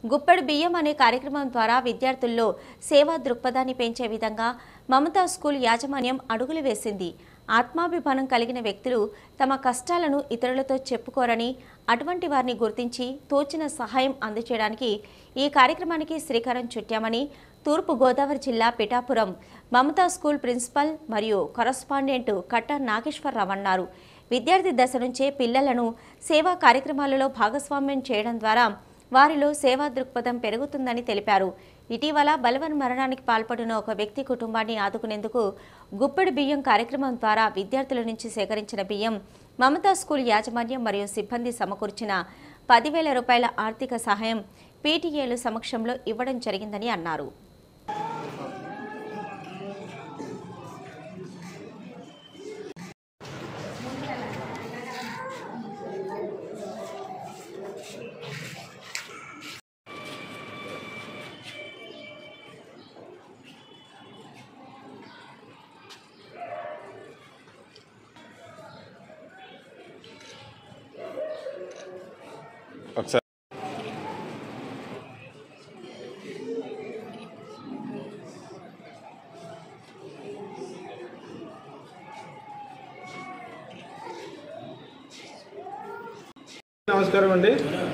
గుప్పెడు బియ్యం అనే కార్యక్రమం ద్వారా విద్యార్థుల్లో సేవా దృక్పథాన్ని పెంచే విధంగా మమతా స్కూల్ యాజమాన్యం అడుగులు వేసింది ఆత్మాభిమానం కలిగిన వ్యక్తులు తమ కష్టాలను ఇతరులతో చెప్పుకోరని అటువంటి వారిని గుర్తించి తోచిన సహాయం అందజేయడానికి ఈ కార్యక్రమానికి శ్రీకారం చుట్టామని తూర్పు గోదావరి జిల్లా పిఠాపురం మమతా స్కూల్ ప్రిన్సిపల్ మరియు కరస్పాండెంట్ కట్ట నాగేశ్వరరావు అన్నారు విద్యార్థి దశ నుంచే పిల్లలను సేవా కార్యక్రమాలలో భాగస్వామ్యం చేయడం ద్వారా వారిలో సేవా దృక్పథం పెరుగుతుందని తెలిపారు ఇటీవల బలవన్ మరణానికి పాల్పడిన ఒక వ్యక్తి కుటుంబాన్ని ఆదుకునేందుకు గుప్పెడు బియ్యం కార్యక్రమం ద్వారా విద్యార్థుల నుంచి సేకరించిన బియ్యం మమతా స్కూల్ యాజమాన్యం మరియు సిబ్బంది సమకూర్చిన పదివేల రూపాయల ఆర్థిక సహాయం పీటీఏలు సమక్షంలో ఇవ్వడం జరిగిందని అన్నారు ఒకసారి నమస్కారం అండి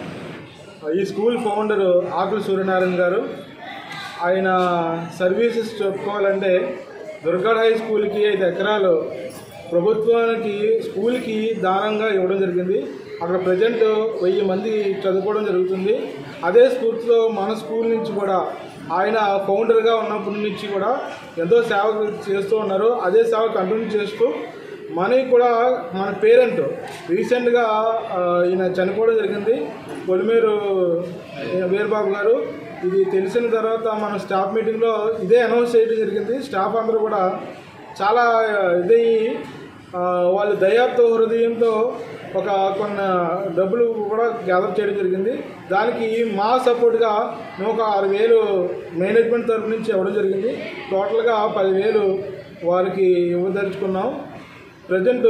ఈ స్కూల్ ఫౌండర్ ఆకుల సూర్యనారాయణ గారు ఆయన సర్వీసెస్ చెప్పుకోవాలంటే దుర్గాడ హై స్కూల్కి ఐదు ఎకరాలు ప్రభుత్వానికి స్కూల్కి దానంగా ఇవ్వడం జరిగింది అక్కడ ప్రజెంట్ వెయ్యి మంది చదువుకోవడం జరుగుతుంది అదే స్ఫూర్తిలో మన స్కూల్ నుంచి కూడా ఆయన ఫౌండర్గా ఉన్నప్పటి నుంచి కూడా ఎంతో సేవ చేస్తూ ఉన్నారు అదే సేవ కంటిన్యూ చేస్తూ మనకి కూడా మన పేరెంట్ రీసెంట్గా ఆ, ఈయన చనిపోవడం జరిగింది పొలిమేరు వీరబాబు గారు ఇది తెలిసిన తర్వాత మన స్టాఫ్ మీటింగ్లో ఇదే అనౌన్స్ చేయడం జరిగింది స్టాఫ్ అందరూ కూడా చాలా ఇదయ్యి ఆ, వాళ్ళు దయాతో హృదయంతో ఒక కొన్ని డబ్బులు కూడా గ్యాదర్ చేయడం జరిగింది దానికి మా సపోర్ట్గా మేము ఒక ఆరు వేలు మేనేజ్మెంట్ తరఫు నుంచి ఇవ్వడం జరిగింది టోటల్గా పదివేలు వారికి ఇవ్వదలుచుకున్నాం ప్రజెంట్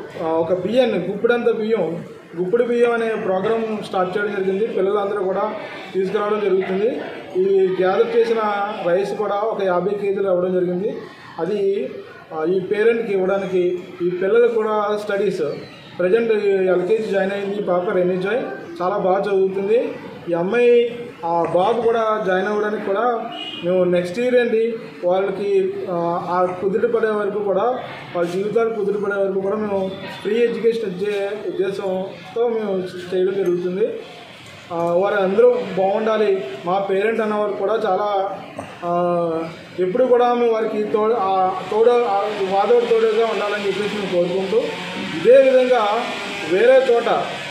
ఒక బియ్యాన్ని గుప్పిడంత బియ్యం గుప్పిడి బియ్యం అనే ప్రోగ్రామ్ స్టార్ట్ చేయడం జరిగింది పిల్లలందరూ కూడా తీసుకురావడం జరుగుతుంది ఈ గ్యాదర్ చేసిన రైస్ కూడా ఒక యాభై కేజీలు ఇవ్వడం జరిగింది అది ఆ, ఈ పేరెంట్కి ఇవ్వడానికి ఈ పిల్లలకు కూడా స్టడీస్ ప్రజెంట్ ఎల్కేజీ జాయిన్ అయింది ఈ పాప రెనీ జాయ్ చాలా బాగా చదువుతుంది ఈ అమ్మాయి ఆ బాబు కూడా జాయిన్ అవ్వడానికి కూడా మేము నెక్స్ట్ ఇయర్ అండి వాళ్ళకి ఆ, ఆ కుదుట పడే వరకు కూడా వాళ్ళ జీవితాలు కుదుట పడే వరకు కూడా మేము ఫ్రీ ఎడ్యుకేషన్ ఇచ్చే ఉద్దేశంతో మేము చేయడం జరుగుతుంది ఆ, వారు అందరూ బాగుండాలి మా పేరెంట్ అన్నవారు కూడా చాలా ఆ, ఎప్పుడు కూడా మేము వారికి తోడు ఆ, తోడు ఆ, వాదోడు తోడుగా ఉండాలని చెప్పేసి మేము కోరుకుంటూ ఇదే విధంగా వేరే చోట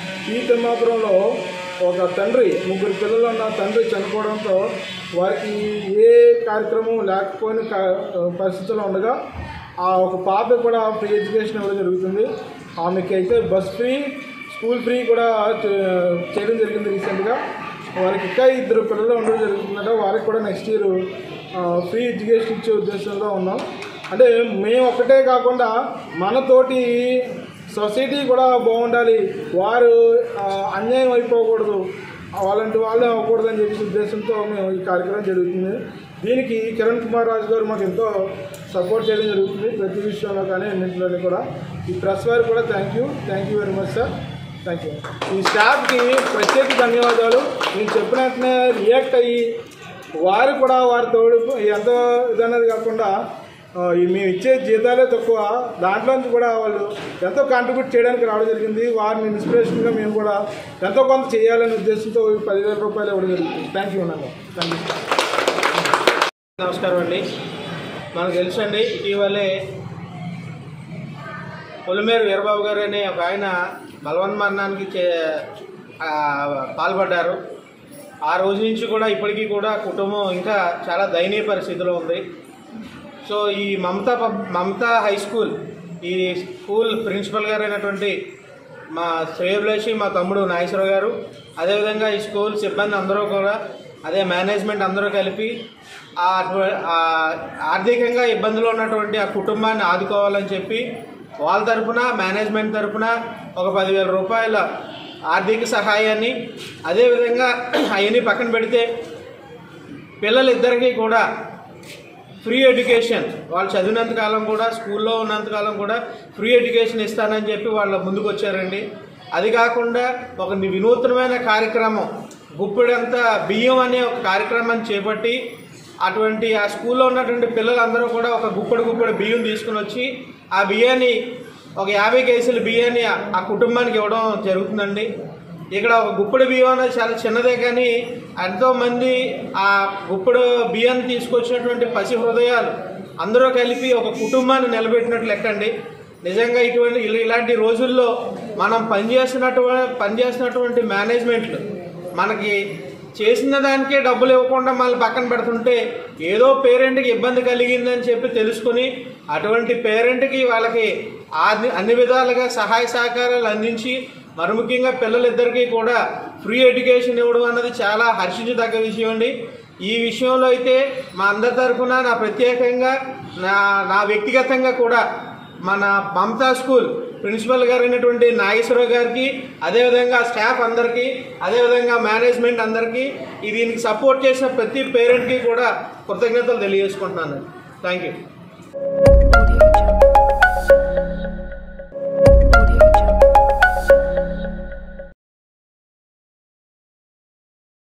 ఈ తిమ్మాపురంలో ఒక తండ్రి ముగ్గురు పిల్లలు ఉన్న తండ్రి చనిపోవడంతో వారికి ఏ కార్యక్రమం లేకపోయిన కా- పరిస్థితుల్లో ఉండగా ఆ ఒక పాప కూడా ఫ్రీ ఎడ్యుకేషన్ ఇవ్వడం జరుగుతుంది ఆమెకి అయితే బస్ ఫ్రీ స్కూల్ ఫ్రీ కూడా చే- చేయడం జరిగింది రీసెంట్గా వారికి ఇంకా ఇద్దరు పిల్లలు ఉండడం జరుగుతుందట వారికి కూడా నెక్స్ట్ ఇయర్ ఫ్రీ ఎడ్యుకేషన్ ఇచ్చే ఉద్దేశంలో ఉన్నాం అంటే మేము ఒక్కటే కాకుండా మనతోటి సొసైటీ కూడా బాగుండాలి వారు ఆ, అన్యాయం అయిపోకూడదు వాళ్ళంటి వాళ్ళే అవ్వకూడదని చెప్పి ఉద్దేశంతో మేము ఈ కార్యక్రమం జరుగుతుంది దీనికి కిరణ్ కుమార్ రాజు గారు మాకు ఎంతో సపోర్ట్ చేయడం జరుగుతుంది ప్రతి విషయంలో కానీ అన్నింటిలోని కూడా ఈ ప్రెస్ వారికి కూడా thank you thank you very much sir thank you ఈ స్టాఫ్కి ప్రత్యేక ధన్యవాదాలు నేను చెప్పిన వెంటనే రియాక్ట్ అయ్యి వారు కూడా వారి తోడు ఎంతో ఇదన్నది కాకుండా ఆ, ఈ మేము ఇచ్చే జీతాలే తక్కువ దాంట్లోంచి కూడా వాళ్ళు ఎంతో కాంట్రిబ్యూట్ చేయడానికి రావడం జరిగింది వారిని ఇన్స్పిరేషన్గా మేము కూడా ఎంతో కొంత చేయాలనే ఉద్దేశంతో ఈ పదివేల రూపాయలు ఇవ్వడం జరుగుతుంది థ్యాంక్ యూ అన్నాను థ్యాంక్ యూ నమస్కారం అండి మనకు తెలుసండి ఇటీవలే పొలిమేరు వీరబాబు గారు అనే ఒక ఆయన బలవన్మరణానికి చే ఆ, పాల్పడ్డారు ఆ రోజు నుంచి కూడా ఇప్పటికీ కూడా కుటుంబం ఇంకా చాలా దయనీయ పరిస్థితిలో ఉంది సో ఈ Mamata pub Mamata high school ఈ స్కూల్ ప్రిన్సిపల్ గారు అయినటువంటి మా శ్రేయభిలాషి మా తమ్ముడు నాగేశ్వరరావు గారు అదేవిధంగా ఈ స్కూల్ సిబ్బంది అందరూ కూడా అదే మేనేజ్మెంట్ అందరూ కలిపి ఆ అటు- ఆ ఆర్థికంగా ఇబ్బందులు ఉన్నటువంటి ఆ కుటుంబాన్ని ఆదుకోవాలని చెప్పి వాళ్ళ తరపున మేనేజ్మెంట్ తరపున ఒక పదివేల రూపాయల ఆర్థిక సహాయాన్ని అదేవిధంగా అవన్నీ పక్కన పెడితే పిల్లలిద్దరికీ కూడా ఫ్రీ ఎడ్యుకేషన్ వాళ్ళు చదివినంత కాలం కూడా స్కూల్లో ఉన్నంత కాలం కూడా ఫ్రీ ఎడ్యుకేషన్ ఇస్తానని చెప్పి వాళ్ళ ముందుకు వచ్చారండి అది కాకుండా ఒక వినూత్నమైన కార్యక్రమం గుప్పెడంత బియ్యం అనే ఒక కార్యక్రమాన్ని చేపట్టి అటువంటి ఆ స్కూల్లో ఉన్నటువంటి పిల్లలందరూ కూడా ఒక గుప్పెడు గుప్పెడు బియ్యం తీసుకుని వచ్చి ఆ బియ్యాన్ని ఒక యాభై కేసుల బియ్యాన్ని ఆ- ఆ కుటుంబానికి ఇవ్వడం జరుగుతుందండి ఇక్కడ ఒక గుప్పెడు బియ్యం అనేది చాలా చిన్నదే కానీ ఎంతోమంది ఆ గుప్పెడు బియ్యాన్ని తీసుకొచ్చినటువంటి పసి హృదయాలు అందరూ కలిపి ఒక కుటుంబాన్ని నిలబెట్టినట్లు లెక్కండి నిజంగా ఇటువంటి ఇలా- ఇలాంటి రోజుల్లో మనం పనిచేస్తున్నటువంటి పనిచేస్తున్నటువంటి మేనేజ్మెంట్లు మనకి చేసిన దానికే డబ్బులు ఇవ్వకుండా మళ్ళీ పక్కన పెడుతుంటే ఏదో పేరెంట్కి ఇబ్బంది కలిగిందని చెప్పి తెలుసుకుని అటువంటి పేరెంట్కి వాళ్ళకి అన్ని అన్ని విధాలుగా సహాయ సహకారాలు అందించి మరి ముఖ్యంగా పిల్లలిద్దరికీ కూడా ఫ్రీ ఎడ్యుకేషన్ ఇవ్వడం అన్నది చాలా హర్షించదగ్గ విషయం అండి ఈ విషయంలో అయితే మా అందరి తరఫున నా ప్రత్యేకంగా నా నా వ్యక్తిగతంగా కూడా మన మమతా స్కూల్ ప్రిన్సిపల్ గారు అయినటువంటి నాగేశ్వరరావు గారికి అదేవిధంగా స్టాఫ్ అందరికీ అదేవిధంగా మేనేజ్మెంట్ అందరికీ ఈ దీనికి సపోర్ట్ చేసిన ప్రతి పేరెంట్కి కూడా కృతజ్ఞతలు తెలియజేసుకుంటున్నాను థ్యాంక్ యూ Audio Jungle.